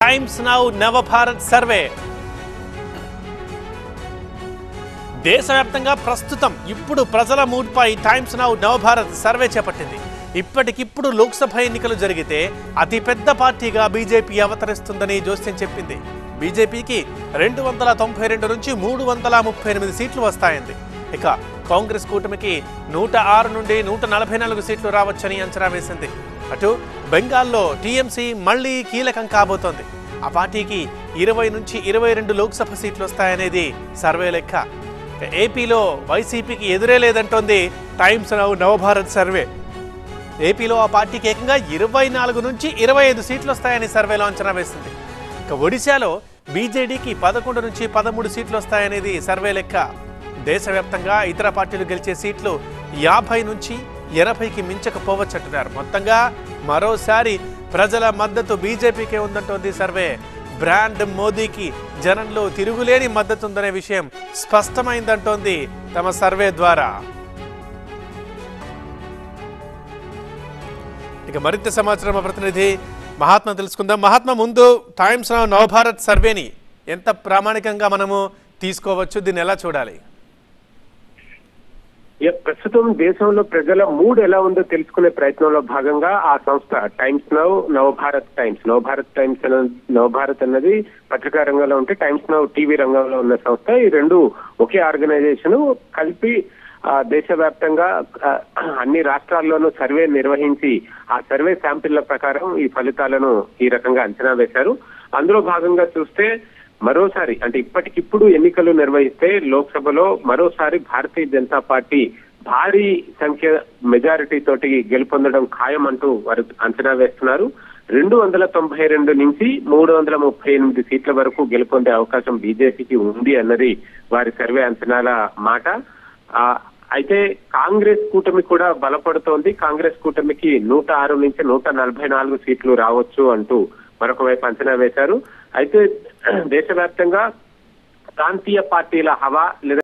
times Now Navbharat survey దేశవ్యాప్తంగా ప్రస్తుతం ఇప్పుడు ప్రజల మూడ్పై టైమ్స్ నౌ నవభారత్ సర్వే చేపట్టింది ఇప్పటికిప్పుడు లోక్సభ ఎన్నికలు జరిగితే అతిపెద్ద పార్టీగా బీజేపీ అవతరిస్తుందని జోస్యం చెప్పింది బీజేపీకి రెండు వందల తొంభై రెండు నుంచి మూడు వందల ముప్పై ఎనిమిది సీట్లు వస్తాయంది ఇక కాంగ్రెస్ కూటమికి నూట ఆరు నుండి నూట నలభై నాలుగు సీట్లు రావచ్చని అంచనా వేసింది అటు బెంగాల్లో టీఎంసీ మళ్లీ కీలకం కాబోతోంది ఆ పార్టీకి ఇరవై నుంచి ఇరవై రెండు లోక్సభ సీట్లు వస్తాయనేది సర్వే లెక్క ఇక ఏపీలో వైసీపీకి ఎదురే లేదంటోంది టైమ్స్ నౌ నవభారత్ సర్వే ఏపీలో ఆ పార్టీకి ఏకంగా ఇరవై నాలుగు నుంచి ఇరవై ఐదు సీట్లు వస్తాయని సర్వేలో అంచనా వేసింది ఇక ఒడిశాలో బీజేడీకి పదకొండు నుంచి పదమూడు సీట్లు వస్తాయనేది సర్వే లెక్క దేశవ్యాప్తంగా ఇతర పార్టీలు గెలిచే సీట్లు యాభై నుంచి ఎనభైకి మించకపోవచ్చంటున్నారు మొత్తంగా మరోసారి ప్రజల మద్దతు బీజేపీకే ఉందంటోంది సర్వే బ్రాండ్ మోదీకి జనంలో తిరుగులేని మద్దతు ఉందనే విషయం స్పష్టమైందంటోంది తమ సర్వే ద్వారా ఇక మరింత సమాచారం మా ప్రతినిధి మహాత్మా తెలుసుకుందాం మహాత్మా ముందు టైమ్స్ నౌ నవభారత్ సర్వేని ఎంత ప్రామాణికంగా మనము తీసుకోవచ్చు దీన్ని ఎలా చూడాలి ఇక ప్రస్తుతం దేశంలో ప్రజల మూడ్ ఎలా ఉందో తెలుసుకునే ప్రయత్నంలో భాగంగా ఆ సంస్థ Times Now Navbharat Times Navbharat Times అన్న- నవభారత్ అన్నది పత్రికా రంగంలో ఉంటే టైమ్స్ నౌ టీవీ రంగంలో ఉన్న సంస్థ ఈ రెండు ఒకే ఆర్గనైజేషన్ కలిపి ఆ, దేశవ్యాప్తంగా ఆ, అన్ని రాష్ట్రాల్లోనూ సర్వే నిర్వహించి ఆ సర్వే శాంపిళ్ల ప్రకారం ఈ ఫలితాలను ఈ రకంగా అంచనా వేశారు అందులో భాగంగా చూస్తే మరోసారి అంటే ఇప్పటికిప్పుడు ఎన్నికలు నిర్వహిస్తే లోక్సభలో మరోసారి భారతీయ జనతా పార్టీ భారీ సంఖ్య మెజారిటీ తోటి గెలుపొందడం ఖాయం అంటూ వారు అంచనా వేస్తున్నారు రెండు వందల తొంభై రెండు నుంచి మూడు వందల ముప్పై ఎనిమిది సీట్ల వరకు గెలుపొందే అవకాశం బీజేపీకి ఉంది అన్నది వారి సర్వే అంచనాల మాట ఆ, అయితే కాంగ్రెస్ కూటమి కూడా బలపడుతోంది కాంగ్రెస్ కూటమికి నూట ఆరు నుంచి నూట నలభై నాలుగు సీట్లు రావచ్చు అంటూ మరొక వైపు అంచనా వేశారు అయితే దేశవ్యాప్తంగా ప్రాంతీయ పార్టీల హవా లేదా